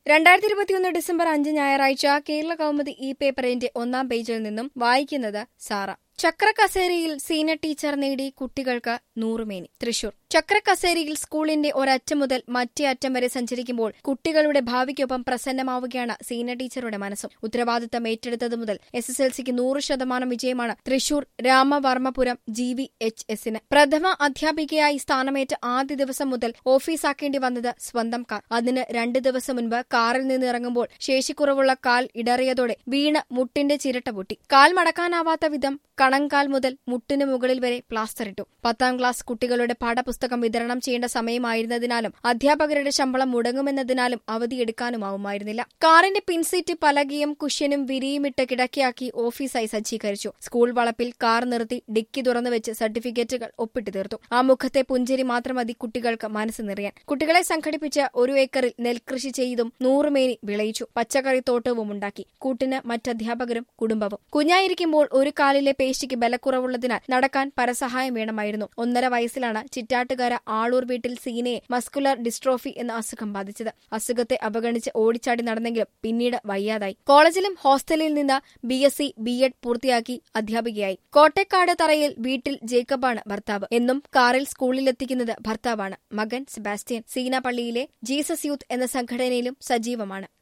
രണ്ടായിരത്തി ഇരുപത്തിയൊന്ന് ഡിസംബർ അഞ്ച് ഞായറാഴ്ച കേരള കൗമുദി ഈ പേപ്പറിന്റെ ഒന്നാം പേജിൽ നിന്നും വായിക്കുന്നത് സാറ ചക്ര കസേരയിൽ സീനിയർ ടീച്ചർ നേടി കുട്ടികൾക്ക് നൂറുമേനി തൃശൂർ ചക്ര കസേരയിൽ സ്കൂളിന്റെ ഒരറ്റം മുതൽ മറ്റേ അറ്റം വരെ സഞ്ചരിക്കുമ്പോൾ കുട്ടികളുടെ ഭാവിക്കൊപ്പം പ്രസന്നമാവുകയാണ് സീനിയർ ടീച്ചറുടെ മനസ്സും ഉത്തരവാദിത്തം ഏറ്റെടുത്തത് മുതൽ എസ് എസ് എൽ സിക്ക് നൂറ് ശതമാനം വിജയമാണ് Thrissur Ramavarmapuram G V H എസിന് പ്രഥമ അധ്യാപികയായി സ്ഥാനമേറ്റ ആദ്യ ദിവസം മുതൽ ഓഫീസാക്കേണ്ടി വന്നത് സ്വന്തം കാർ അതിന് രണ്ട് ദിവസം മുൻപ് കാറിൽ നിന്ന് ഇറങ്ങുമ്പോൾ ശേഷിക്കുറവുള്ള കാൽ ഇടറിയതോടെ വീണ് മുട്ടിന്റെ ചിരട്ട പൊട്ടി കാൽ മടക്കാനാവാത്ത വിധം കണങ്കാൽ മുതൽ മുട്ടിന് മുകളിൽ വരെ പ്ലാസ്റ്റർ ഇട്ടു പത്താം ക്ലാസ് കുട്ടികളുടെ പാഠപുസ്തകം വിതരണം ചെയ്യേണ്ട സമയമായിരുന്നതിനാലും അധ്യാപകരുടെ ശമ്പളം മുടങ്ങുമെന്നതിനാലും അവധിയെടുക്കാനുമാവുമായിരുന്നില്ല കാറിന്റെ പിൻസീറ്റ് പലകയും കുഷ്യനും വിരിയുമിട്ട് കിടക്കയാക്കി ഓഫീസായി സജ്ജീകരിച്ചു സ്കൂൾ വളപ്പിൽ കാർ നിർത്തി ഡിക്കി തുറന്നു വെച്ച് സർട്ടിഫിക്കറ്റുകൾ ഒപ്പിട്ട് തീർത്തു ആ മുഖത്തെ പുഞ്ചിരി മാത്രം മതി കുട്ടികൾക്ക് മനസ്സ് നിറയാൻ കുട്ടികളെ സംഘടിപ്പിച്ച് ഒരു ഏക്കറിൽ നെൽകൃഷി ചെയ്തും നൂറുമേനി വിളയിച്ചു പച്ചക്കറി തോട്ടവും ഉണ്ടാക്കി കൂട്ടിന് മറ്റധ്യാപകരും കുടുംബവും കുഞ്ഞായിരിക്കുമ്പോൾ ഒരു കാലിലെ പേശിക്ക് ബലക്കുറവുള്ളതിനാൽ നടക്കാൻ പരസഹായം വേണമായിരുന്നു ഒന്നര വയസ്സിലാണ് ചിറ്റാട്ടുകാര ആളൂർ വീട്ടിൽ സീനയെ മസ്കുലർ ഡിസ്ട്രോഫി എന്ന അസുഖം ബാധിച്ചത് അസുഖത്തെ അവഗണിച്ച് ഓടിച്ചാടി നടന്നെങ്കിലും പിന്നീട് വയ്യാതായി കോളേജിലും ഹോസ്റ്റലിൽ നിന്ന് B S C B Ed പൂർത്തിയാക്കി അധ്യാപികയായി കോട്ടക്കാട് തറയിൽ വീട്ടിൽ ജേക്കബാണ് ഭർത്താവ് എന്നും കാറിൽ സ്കൂളിലെത്തിക്കുന്നത് ഭർത്താവാണ് മകൻ സെബാസ്റ്റ്യൻ സീന പള്ളിയിലെ ജീസസ് യൂത്ത് എന്ന സംഘടനയിലും സജീവമാണ്